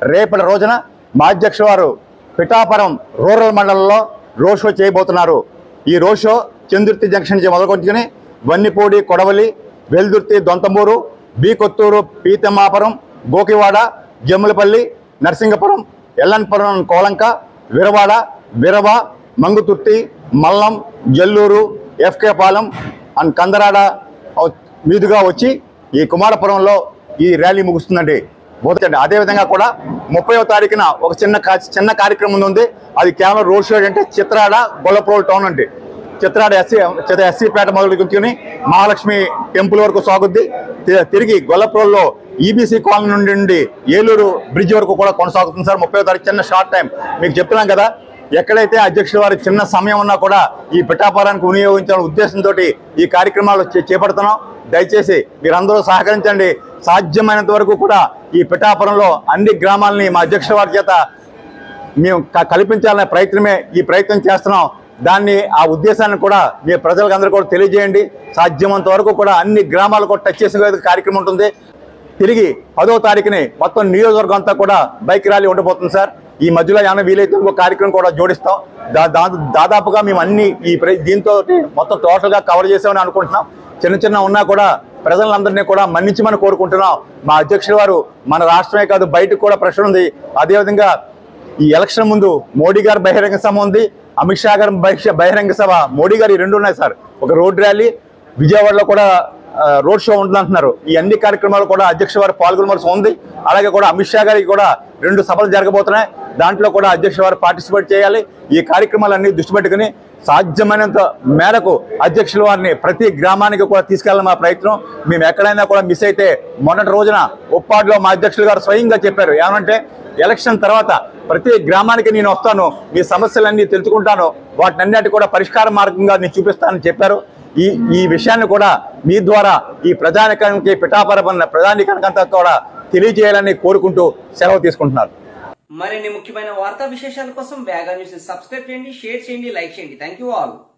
రేపటి రోజున మా అధ్యక్ష వారు పిఠాపురం రూరల్ మండలంలో రోడ్ షో చేయబోతున్నారు ఈ రోడ్ షో చందుర్తి జంక్షన్ నుంచి మొదలుకొచ్చుకుని Vannipudi Kodavali Veldurthi Donthamuru B Kothuru Peethamapuram Gokivada Jammulapalli Narasingapuram Yellanpuram Kolanka Viravada Virava Manguthurthi Mallam Jalluru FK Palem and Kandarada అవ్- మీదుగా వచ్చి ఈ కుమారపురంలో ఈ ర్యాలీ ముగుస్తుందండి పోతుందండి అదేవిధంగా కూడా ముప్పైవ తారీఖున ఒక చిన్న కా- చిన్న కార్యక్రమం ఉంది అది కేవలం రోడ్ షో అంటే చిత్రాడ గొల్లప్రోల్ టౌన్ అండి చిత్రాడ ఎస్సీ చిత్ర ఎస్సీపేట మొదలు గుర్తుకుని మహాలక్ష్మి టెంపుల్ వరకు సాగుద్ది తి- తిరిగి గొల్లప్రోల్లో ఈబీసీ కాలనీ నుండి నుండి ఏలూరు బ్రిడ్జ్ వరకు కూడా కొనసాగుతుంది సార్ ముప్పై తారీఖు చిన్న షార్ట్ టైం మీకు చెప్తున్నాం కదా ఎక్కడైతే అధ్యక్షుల వారి చిన్న సమయం ఉన్నా కూడా ఈ పిఠాపురానికి వినియోగించాలనే ఉద్దేశంతో ఈ కార్యక్రమాలు చే- చేపడుతున్నాం దయచేసి మీరందరూ సహకరించండి సాధ్యమైనంత వరకు కూడా ఈ పిఠాపురంలో అన్ని గ్రామాలని మా అధ్యక్షుల వారి చేత మేము క- కల్పించాలనే ప్రయత్నమే ఈ ప్రయత్నం చేస్తున్నాం దాన్ని ఆ ఉద్దేశాన్ని కూడా మీ ప్రజలకు అందరూ కూడా తెలియజేయండి సాధ్యమంత వరకు కూడా అన్ని గ్రామాలు కూడా టచ్ చేసే విధంగా కార్యక్రమం ఉంటుంది తిరిగి పదో తారీఖుని మొత్తం నియోజకవర్గం అంతా కూడా బైక్ ర్యాలీ ఉండబోతుంది సార్ ఈ మధ్యలో ఏమైనా వీలైతే ఇంకో కార్యక్రమం కూడా జోడిస్తాం దా- దా- దాదాపుగా మేము అన్ని ఈ ప్ర- దీంతో మొత్తం టోటల్గా కవర్ చేసామని అనుకుంటున్నాం చిన్న చిన్న ఉన్నా కూడా ప్రజలందరినీ కూడా మన్నించమని కోరుకుంటున్నాం మా అధ్యక్షుల వారు మన రాష్ట్రమే కాదు బయటకు కూడా ప్రశ్న ఉంది అదేవిధంగా ఈ ఎలక్షన్ ముందు మోడీ గారి బహిరంగ సభ ఉంది అమిత్ షా గారి బహిష- బహిరంగ సభ మోడీ గారి ఈ రెండు ఉన్నాయి సార్ ఒక రోడ్ ర్యాలీ విజయవాడలో కూడా ఆ, రోడ్ షో ఉంటుంది అంటున్నారు ఈ అన్ని కార్యక్రమాలు కూడా అధ్యక్ష వారు పాల్గొనవలసి ఉంది అలాగే కూడా అమిత్ షా గారికి కూడా రెండు సభలు జరగబోతున్నాయి దాంట్లో కూడా అధ్యక్ష వారు పార్టిసిపేట్ చేయాలి ఈ కార్యక్రమాలన్నీ దృష్టి పెట్టుకుని సాధ్యమైనంత మేరకు అధ్యక్షుల వారిని ప్రతి గ్రామానికి కూడా తీసుకెళ్ళాలి మా ప్రయత్నం మేము ఎక్కడైనా కూడా మిస్ అయితే మొన్నటి రోజున ఉప్పాడులో మా అధ్యక్షులు గారు స్వయంగా చెప్పారు ఏమంటే ఎలక్షన్ తర్వాత ప్రతి గ్రామానికి నేను వస్తాను మీ సమస్యలన్నీ తెలుసుకుంటాను వాటినన్నిటి కూడా పరిష్కార మార్గంగా నేను చూపిస్తానని చెప్పారు ఈ ఈ విషయాన్ని కూడా మీ ద్వారా ఈ ప్రజానికానికి పిఠాపరమైన ప్రజానికానికంతా కూడా తెలియజేయాలని కోరుకుంటూ సెలవు తీసుకుంటున్నారు మరిన్ని ముఖ్యమైన వార్తా విశేషాల కోసం వేగా న్యూస్ సబ్స్క్రైబ్ చేయండి షేర్ చేయండి లైక్ చేయండి థ్యాంక్ యూ ఆల్